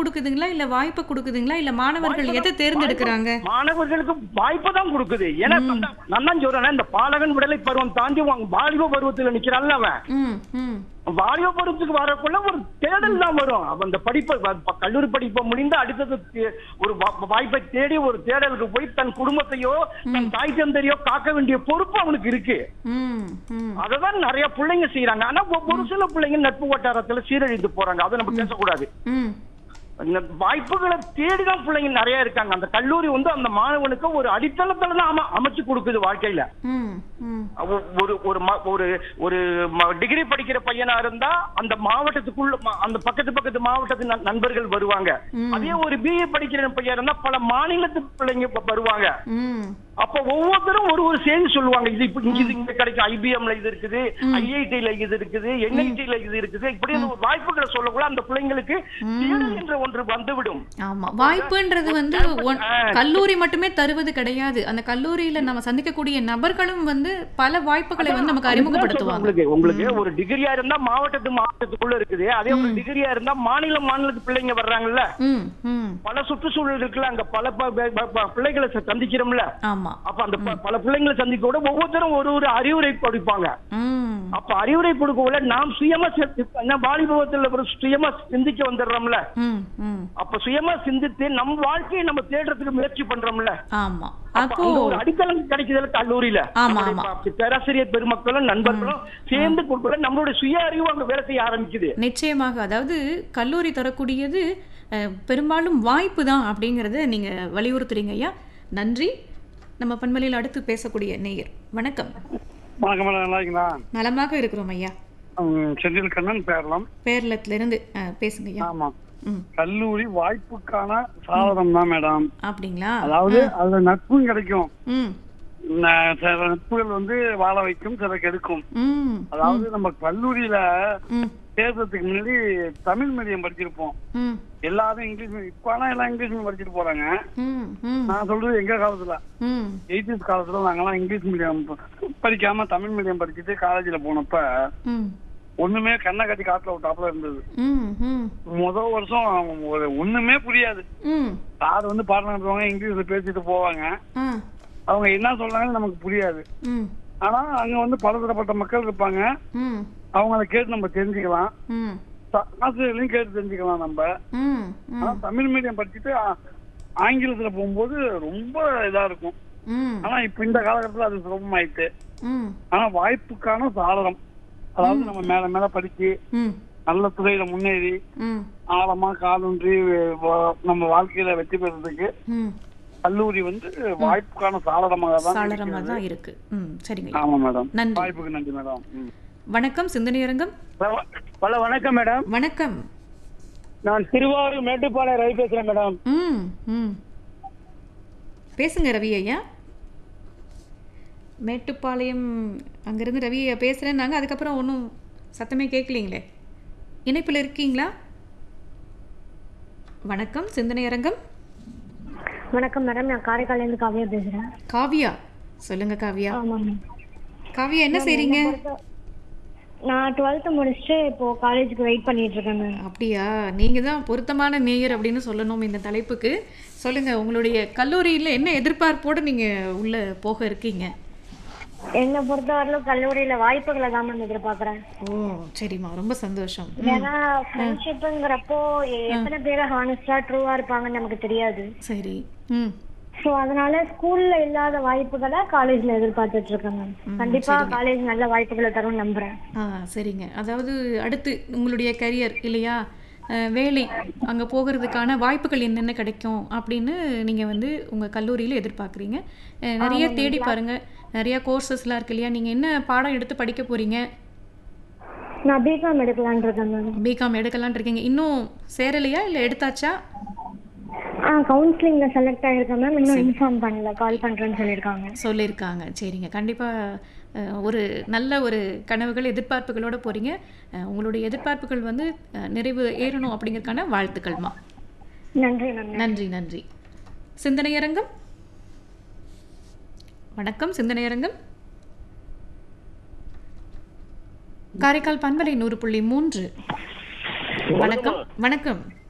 கொடுக்குதுங்களா இல்ல வாய்ப்பு கொடுக்குதுங்களா இல்ல மாணவர்கள் எதை தேர்ந்தெடுக்கிறாங்க மாணவர்களுக்கு வாய்ப்பு தான் கொடுக்குது ஏன்னா அந்த- நான் தான் சொல்றேன் இந்த பாலகன் விடலை பருவம் தாண்டி வாங்க வாலிப பருவத்துல நிக்கிறான்ல அவன் ம் ம் வாலிப பருவத்துக்கு வரக்குள்ள ஒரு தேடல் தான் வரும் அப்ப அந்த படிப்பை வ- ப- கல்லூரி படிப்பை முடிந்து அடுத்தது தே- ஒரு வா- வாய்ப்பை தேடி ஒரு தேடலுக்கு போய் தன் குடும்பத்தையோ தன் தாய் தந்தையோ காக்க வேண்டிய பொறுப்பு அவனுக்கு இருக்கு ம் ம் அததான் நிறைய பிள்ளைங்க செய்யறாங்க ஆனா ஒ- ஒரு சில பிள்ளைங்க நட்பு வட்டாரத்துல சீரழிந்து போறாங்க அதை நம்ம பேசக்கூடாது ம் இந்த வாய்ப்புகளை தேடிதான் பிள்ளைங்க நிறைய இருக்காங்க அந்த கல்லூரி வந்து அந்த மாணவனுக்கு ஒரு அடித்தளத்துல தான் அம- அமைச்சு கொடுக்குது வாழ்க்கையில ம் ம் ஒ- ஒரு ஒரு ம- ஒரு ஒரு டிகிரி படிக்கிற பையனா இருந்தா அந்த மாவட்டத்துக்குள்ள ம- அந்த பக்கத்து பக்கத்து மாவட்டத்து நண்- நண்பர்கள் வருவாங்க ம். அதே ஒரு பிஏ படிக்கிற பையன் இருந்தா பல மாநிலத்து பிள்ளைங்க இப்ப வருவாங்க ம் அப்ப ஒவ்வொருத்தரும் ஒரு ஒரு செய்தி சொல்லுவாங்க இது இப்ப இங்க இது இங்க கிடைக்கும் ஐபிஎம்ல இது இருக்குது ஐஐடில இது இருக்குது என்ஐடில இது இருக்குது இப்படி அந்த ஒரு வாய்ப்புகளை சொல்லக்கூட அந்த பிள்ளைங்களுக்கு தேடல் என்ற ஒன்று வந்துவிடும் ஆமா வாய்ப்புன்றது வந்து ஒன்- கல்லூரி மட்டுமே தருவது கிடையாது அந்த கல்லூரியில நம்ம சந்திக்கக்கூடிய நபர்களும் வந்து பல வாய்ப்புகளை வந்து நமக்கு அறிமுகப்படுத்துவாங்க உங்களுக்கு உங்களுக்கு ஒரு டிகிரியா இருந்தா மாவட்டத்து மாவட்டத்துக்குள்ள இருக்குது அதே ஒரு டிகிரியா இருந்தா மாநில மாநிலத்து பிள்ளைங்க வர்றாங்கல்ல ம் ம் பல சுற்றுச்சூழல் இருக்குல்ல அங்க பல ப- ப- ப- ப- பிள்ளைகளை ச- சந்திக்கிறோம்ல ஆமா அப்ப அந்த ப- பல பிள்ளைங்களை சந்திக்க கூட ஒவ்வொருத்தரும் ஒரு ஒரு அறிவுரை கொடுப்பாங்க ம் அப்ப அறிவுரை கொடுக்கல நாம் சுயமா சி- என்ன வாலிபவத்துல ஒரு சுயமா சிந்திக்க வந்துடுறோம்ல ம் ம் அப்ப சுயமா சிந்தித்து நம் வாழ்க்கையை நம்ம தேடுறதுக்கு முயற்சி பண்றோம்ல ஆமா அப்ப அப்போ அங்க ஒரு அடித்தளம் கிடைக்குதுல கல்லூரியில ஆமா, நம்முடைய ஆமா. ப- பேராசிரியர் பெருமக்களும் நண்பர்களும் சேர்ந்து கொடுக்கல நம்மளுடைய சுய அறிவு அங்க வேலை செய்ய ஆரம்பிக்குது நிச்சயமாக அதாவது கல்லூரி தரக்கூடியது அஹ், பெரும்பாலும் வாய்ப்பு தான் அப்படிங்கிறத நீங்க வலியுறுத்துறீங்க ஐயா நன்றி நம்ம பண்பலையில் அடுத்து பேசக்கூடிய நேயர் வணக்கம் வணக்கம் மேடம் நல்லா இருக்கீங்களா நலமாக இருக்கிறோம் ஐயா ம், செந்தில் கண்ணன் பேரலாம் பேரளத்துல இருந்து அஹ், பேசுங்க ஐயா ஆமா ம் கல்லூரி வாய்ப்புக்கான சாதனம் தான் மேடம் அப்படிங்களா அதாவது அதுல நட்பும் கிடைக்கும் ம் ந- சில நட்புகள் வந்து வாழ வைக்கும் சில கெடுக்கும் ம் அதாவது நம்ம கல்லூரியில ம் சேர்றதுக்கு முன்னாடி தமிழ் மீடியம் படிச்சிருப்போம் ம் எல்லாரும் இங்கிலீஷ் மீடியம் இப்ப ஆனா எல்லாம் இங்கிலீஷ் மீடியம் படிச்சுட்டு போறாங்க ம் ம் நான் சொல்றது எங்க காலத்துல ம் எயிட்டிஸ் காலத்துல நாங்கெல்லாம் இங்கிலீஷ் மீடியம் படிக்காம தமிழ் மீடியம் படிச்சுட்டு காலேஜ்ல போனப்ப ம் ஒண்ணுமே கண்ணை கட்டி காட்டுல விட்டாப்புல இருந்தது ம் ம் முதல் வருஷம் ஒரு ஒண்ணுமே புரியாது ம் சார் வந்து பாடம் நடத்துவாங்க இங்கிலீஷ்ல பேசிட்டு போவாங்க ஆ அவங்க என்ன சொல்றாங்கன்னு நமக்கு புரியாது ம் ஆனா அங்க வந்து பலதரப்பட்ட மக்கள் இருப்பாங்க ம் அவங்க அதை கேட்டு நம்ம தெரிஞ்சுக்கலாம் ம் ச- ஆசிரியர்களையும் கேட்டு தெரிஞ்சுக்கலாம் நம்ம ம் ஆனா ம் தமிழ் மீடியம் படிச்சுட்டு ஆ- ஆங்கிலத்துல போகும்போது ரொம்ப இதா இருக்கும் ம் ஆனா இப்ப இந்த காலகட்டத்துல அது சுலபமாயிட்டு ம் ஆனா வாய்ப்புக்கான சாதனம் அதாவது நம்ம மேல மேல படிச்சு ம் நல்ல துறையில முன்னேறி ம் ஆழமா காலூன்றி வ- நம்ம வாழ்க்கையில வெற்றி பெறதுக்கு ம் கல்லூரி வந்து வாய்ப்புக்கான சாளரமாக தான் சாளரமாக இருக்கிறது. தான் இருக்கு ம் சரிங்க ஐயா. ஆமா மேடம் நன்றி. வாய்ப்புக்கு நன்றி மேடம் ம். வணக்கம் சிந்தனையரங்கம் பல வணக்கம் மேடம் வணக்கம் நான் திருவாரூர் மேட்டுப்பாளையம் ரவி பேசுறேன் மேடம் ம் ம் பேசுங்க ரவி ஐயா மேட்டுப்பாளையம் அங்கேருந்து ரவி ஐயா பேசுகிறேன்னாங்க அதுக்கப்புறம் ஒன்றும் சத்தமே கேட்கலீங்களே இணைப்பில் இருக்கீங்களா வணக்கம் சிந்தனை அரங்கம் வணக்கம் மேடம் நான் காரைக்கால்லேருந்து காவியா பேசுறேன் காவியா சொல்லுங்க காவியா ஆமாம் காவியா என்ன செய்றீங்க நான் டுவெல்த்து முடிச்சுட்டு இப்போ காலேஜுக்கு வெயிட் பண்ணிட்டு இருக்கேன் மேம் அப்படியா நீங்க தான் பொருத்தமான நேயர் அப்படின்னு சொல்லணும் இந்த தலைப்புக்கு சொல்லுங்க உங்களுடைய கல்லூரியில் என்ன எதிர்பார்ப்போடு நீங்க உள்ள போக இருக்கீங்க என்னை பொறுத்தவரையிலும் கல்லூரியில வாய்ப்புகளை தான் மேம் எதிர்பார்க்கறேன் ஓ சரிம்மா ரொம்ப சந்தோஷம் ஏன்னா ஃப்ரெண்ட்ஷிப்புங்கிறப்போ எத்தனை பேர் ஹானஸ்டா ட்ரூவா இருப்பாங்கன்னு நமக்கு தெரியாது சரி ம் ஸோ அதனால ஸ்கூல்ல இல்லாத வாய்ப்புகளை காலேஜ்ல எதிர்பார்த்துட்டு இருக்கேன் மேம் கண்டிப்பா காலேஜ் நல்ல வாய்ப்புகளை தரும் நம்புறேன் ஆ சரிங்க அதாவது அடுத்து உங்களுடைய கரியர் இல்லையா அஹ், வேலை அங்கே போகிறதுக்கான வாய்ப்புகள் என்னென்ன கிடைக்கும் அப்படின்னு நீங்கள் வந்து உங்கள் கல்லூரியில் எதிர்பார்க்குறீங்க அஹ், நிறைய தேடி பாருங்கள் நிறையா கோர்சஸ்லாம் இருக்கு இல்லையா நீங்கள் என்ன பாடம் எடுத்து படிக்க போகிறீங்க நான் பிகாம் எடுக்கலான் இருக்கேன் மேம் பிகாம் எடுக்கலாம்னு இருக்கீங்க இன்னும் சேரலையா இல்லை எடுத்தாச்சா ஆ கவுன்சிலிங்ல செலக்ட் ஆயிருக்கேன் மேம் இன்னும் இன்ஃபார்ம் பண்ணல கால் பண்றேன்னு சொல்லியிருக்காங்க சொல்லியிருக்காங்க சரிங்க கண்டிப்பாக ஒரு நல்ல ஒரு கனவுகள் எதிர்பார்ப்புகளோட போகிறீங்க உங்களுடைய எதிர்பார்ப்புகள் வந்து அஹ், நிறைவு ஏறணும் அப்படிங்கிறதுக்கான வாழ்த்துக்கள்மா நன்றி மேம் நன்றி நன்றி சிந்தனையரங்கம் வணக்கம் சிந்தனையரங்கம் காரைக்கால் பண்பலை நூறு புள்ளி மூன்று வணக்கம் வணக்கம்